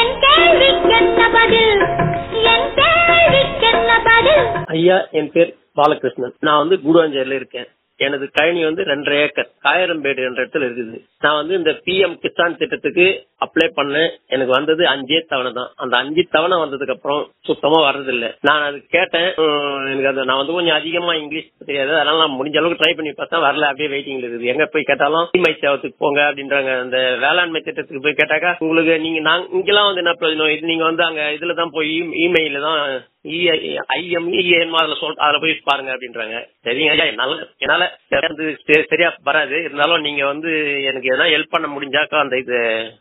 என் கேள்விக்கென்ன பதில் என் கேள்விக்கென்ன பதில் ஐயா என் பேர் பாலகிருஷ்ணன் நான் வந்து கூடுவாஞ்சேரியில இருக்கேன் எனது கழனி வந்து ரெண்டரை ஏக்கர் காயரம்பேடு என்ற இடத்துல இருக்குது நான் வந்து இந்த பிஎம் கிசான் திட்டத்துக்கு அப்ளை பண்ணேன் எனக்கு வந்தது அஞ்சே தவணை தான் அந்த அஞ்சு தவணை வந்ததுக்கு அப்புறம் சுத்தமா வர்றதில்ல நான் அது கேட்டேன் உம், எனக்கு அது நான் வந்து கொஞ்சம் அதிகமா இங்கிலீஷ் தெரியாது அதனால நான் முடிஞ்ச அளவுக்கு ட்ரை பண்ணி பார்த்தா வரல அப்படியே வெயிட்டிங்ல இருக்குது எங்க போய் கேட்டாலும் இமை சேவத்துக்கு போங்க அப்படின்றாங்க அந்த வேளாண்மை திட்டத்துக்கு போய் கேட்டாக்கா உங்களுக்கு நீங்க நாங்க இங்கெல்லாம் வந்து என்ன பிரயோஜனம் இது நீங்க வந்து அங்க இதுல தான் போய் இமெயில தான் ஐஎம்இஎன் அதுல சொல் அதுல போய் பாருங்க அப்படின்றாங்க சரிங்க ஐயா என்னால என்னால வந்து சரி- சரியா வராது இருந்தாலும் நீங்க வந்து எனக்கு எதனா ஹெல்ப் பண்ண முடிஞ்சாக்கா அந்த இது